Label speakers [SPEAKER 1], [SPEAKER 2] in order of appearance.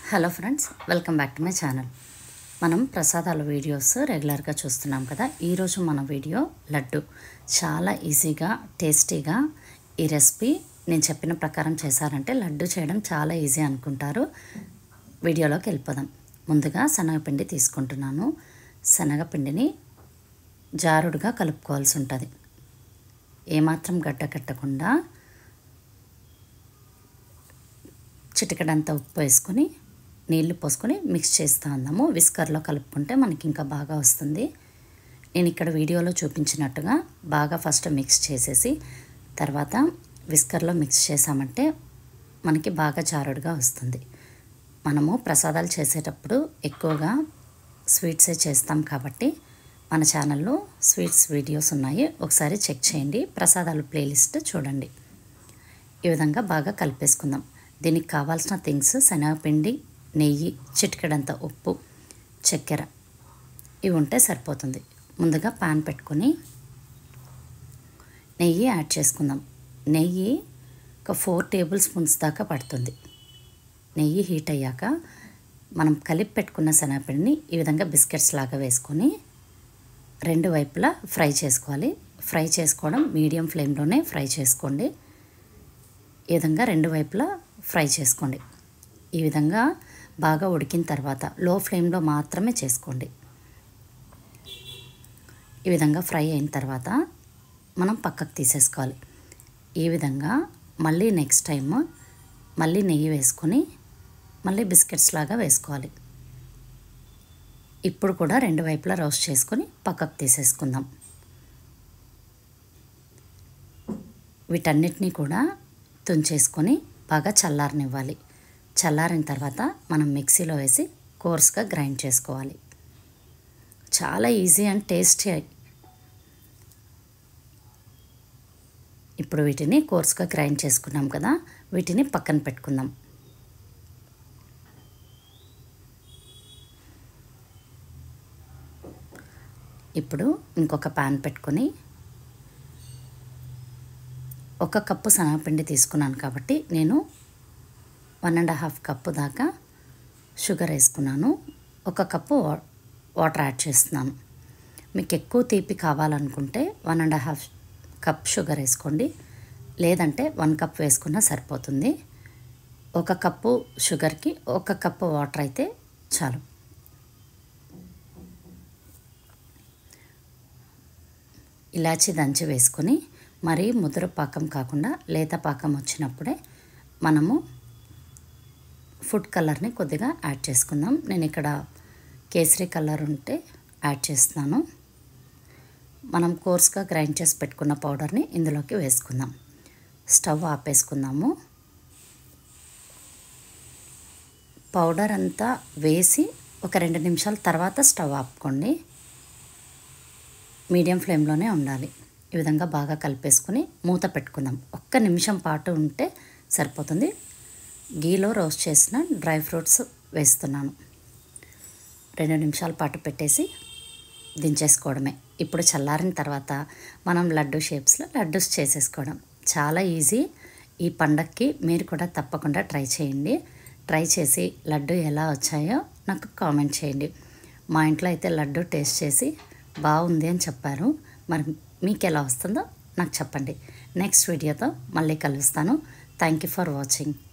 [SPEAKER 1] hello friends welcome back to my channel మనం ప్రసాదాల videos రెగ్యులర్గా చూస్తున్నాం కదా ఈరోజు మన వీడియో లడ్డు చాలా ఈజీగా టేస్టీగా ఈ రెసిపీ నేను చెప్పిన ప్రకారం చేశారంటే లడ్డు చేయడం చాలా ఈజీ అనుకుంటారు వీడియోలోకి వెళ్ళిపోదాం ముందుగా శనగపిండి తీసుకుంటున్నాను శనగపిండిని జారుడుగా కలుపుకోవాల్సి ఉంటుంది ఏమాత్రం గడ్డ కట్టకుండా చిటికడంతా ఉప్పు వేసుకొని నీళ్లు పోసుకొని మిక్స్ చేస్తూ ఉందాము విస్కర్లో కలుపుకుంటే మనకి ఇంకా బాగా వస్తుంది నేను ఇక్కడ వీడియోలో చూపించినట్టుగా బాగా ఫస్ట్ మిక్స్ చేసేసి తర్వాత విస్కర్లో మిక్స్ చేసామంటే మనకి బాగా జారుడుగా వస్తుంది మనము ప్రసాదాలు చేసేటప్పుడు ఎక్కువగా స్వీట్సే చేస్తాం కాబట్టి మన ఛానల్లో స్వీట్స్ వీడియోస్ ఉన్నాయి ఒకసారి చెక్ చేయండి ప్రసాదాలు ప్లేలిస్ట్ చూడండి ఈ విధంగా బాగా కలిపేసుకుందాం దీనికి కావాల్సిన థింగ్స్ శనగపిండి నెయ్యి చిటికెడంత ఉప్పు చక్కెర ఇవి ఉంటే సరిపోతుంది ముందుగా పాన్ పెట్టుకొని నెయ్యి యాడ్ చేసుకుందాం నెయ్యి ఒక ఫోర్ టేబుల్ స్పూన్స్ దాకా పడుతుంది నెయ్యి హీట్ అయ్యాక మనం కలిపి పెట్టుకున్న శనగపిండిని ఈ viధంగా బిస్కెట్స్ లాగా వేసుకొని రెండు వైపులా ఫ్రై చేసుకోవాలి ఫ్రై చేసుకోవడం మీడియం ఫ్లేమ్లోనే ఫ్రై చేసుకోండి ఈ విధంగా రెండు వైపులా ఫ్రై చేసుకోండి ఈ విధంగా బాగా ఉడికిన తర్వాత లో ఫ్లేమ్లో మాత్రమే చేసుకోండి ఈ విధంగా ఫ్రై అయిన తర్వాత మనం పక్కకు తీసేసుకోవాలి ఈ విధంగా మళ్ళీ నెక్స్ట్ టైం మళ్ళీ నెయ్యి వేసుకొని మళ్ళీ బిస్కెట్స్ లాగా వేసుకోవాలి ఇప్పుడు కూడా రెండు వైపులా రోస్ట్ చేసుకొని పక్కకు తీసేసుకుందాం వీటన్నిటినీ కూడా తుంచేసుకొని బాగా చల్లారనివ్వాలి చల్లారిన తర్వాత మనం మిక్సీలో వేసి కోర్స్గా గ్రైండ్ చేసుకోవాలి చాలా ఈజీ అండ్ టేస్టీ ఇప్పుడు వీటిని కోర్స్గా గ్రైండ్ చేసుకున్నాం కదా వీటిని పక్కన పెట్టుకుందాం ఇప్పుడు ఇంకొక ప్యాన్ పెట్టుకొని ఒక కప్పు శనగపిండి తీసుకున్నాను కాబట్టి నేను వన్ అండ్ హాఫ్ కప్పు దాకా షుగర్ వేసుకున్నాను ఒక కప్పు వా- వాటర్ యాడ్ చేస్తున్నాను మీకు ఎక్కువ తీపి కావాలనుకుంటే one and half cup sugar వేసుకోండి లేదంటే వన్ కప్ వేసుకున్నా సరిపోతుంది ఒక కప్పు షుగర్కి ఒక కప్పు వాటర్ అయితే చాలు ఇలాచి దంచి వేసుకొని మరీ ముదురు పాకం కాకుండా లేత పాకం వచ్చినప్పుడే మనము ఫుడ్ కలర్ని కొద్దిగా యాడ్ చేసుకుందాం నేను ఇక్కడ కేసరి కలర్ ఉంటే యాడ్ చేస్తున్నాను మనం కోర్స్గా గ్రైండ్ చేసి పెట్టుకున్న పౌడర్ని ఇందులోకి వేసుకుందాం స్టవ్ ఆపేసుకుందాము పౌడర్ అంతా వేసి ఒక రెండు నిమిషాల తర్వాత స్టవ్ ఆపుకోండి మీడియం ఫ్లేమ్లోనే ఉండాలి ఈ విధంగా బాగా కలిపేసుకొని మూత పెట్టుకుందాం ఒక్క నిమిషం పాటు ఉంటే సరిపోతుంది గీలో రోస్ట్ చేసిన డ్రై ఫ్రూట్స్ వేస్తున్నాను రెండు నిమిషాల పాటు పెట్టేసి దించేసుకోవడమే ఇప్పుడు చల్లారిన తర్వాత మనం లడ్డు షేప్స్లో లడ్డూస్ చేసేసుకోవడం చాలా ఈజీ ఈ పండక్కి మీరు కూడా తప్పకుండా ట్రై చేయండి ట్రై చేసి లడ్డు ఎలా వచ్చాయో నాకు కామెంట్ చేయండి మా ఇంట్లో అయితే లడ్డు టేస్ట్ చేసి బాగుంది అని చెప్పారు మరి మీకు ఎలా వస్తుందో నాకు చెప్పండి నెక్స్ట్ వీడియోతో మళ్ళీ కలుస్తాను థ్యాంక్ యూ ఫర్ వాచింగ్